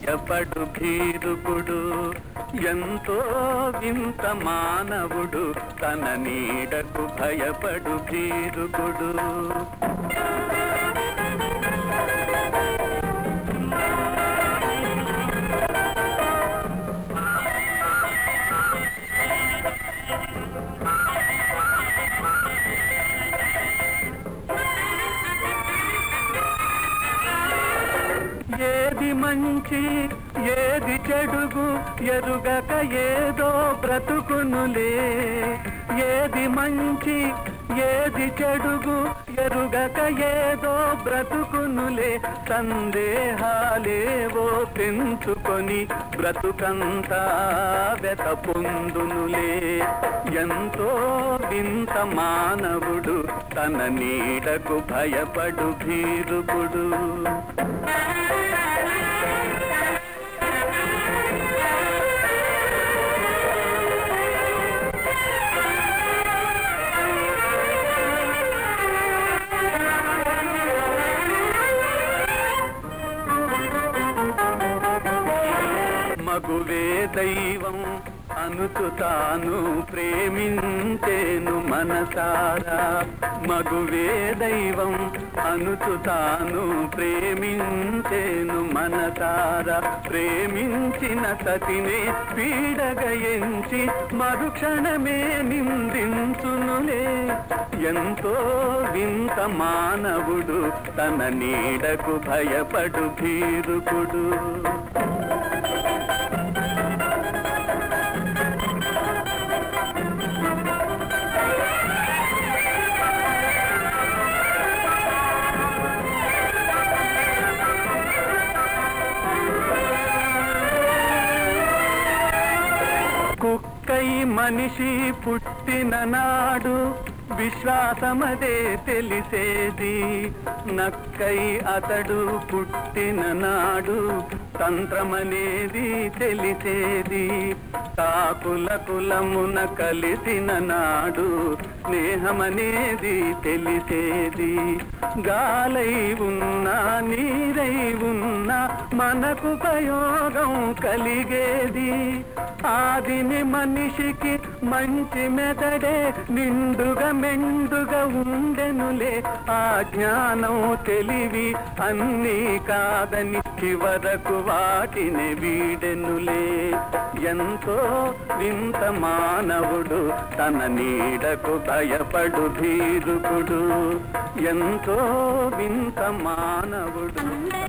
భయపడు భీరుకుడు ఎంతో వింత మానవుడు తన నీడకు భయపడు భీరుకుడు ఏది మంచి ఏది చెడుగు ఎరుగక ఏదో బ్రతుకునులే ఏది మంచి ఏది చెడుగు ఎరుగక ఏదో బ్రతుకునులే సందేహాలేవో పెంచుకొని బ్రతుకంతా వెత పొందునులే ఎంతో వింత మానవుడు తన నీడకు భయపడు భీరుకుడు మగువే దైవం అనుతు తాను ప్రేమించేను మనసారా మగువే దైవం అనుతు తాను ప్రేమించేను మనసారా ప్రేమించిన సతినే పీడగ ఎంచి మరుక్షణమే నిందించునులే ఎంతో వింత మానవుడు తన నీడకు భయపడు భీరుకుడు కుక్కై మనిషి పుట్టిన నాడు విశ్వాసమదే తెలిసేది నక్కై అతడు పుట్టిన నాడు తంత్రమనేది తెలిసేది తాకుల కులమున కలిసిన నాడు స్నేహమనేది తెలిసేది గాలై ఉన్నా నీరై ఉన్నా మనకు ఉపయోగం కలిగేది ఆదిని మనిషికి మంచి మెదడే నిండుగా మెండుగా ఉండెనులే ఆ జ్ఞానం తెలివి అన్నీ కాదని చివరకు వాటిని వీడెనులే ఎంతో వింత మానవుడు తన నీడకు భయపడు భీరుకుడు ఎంతో వింత మానవుడు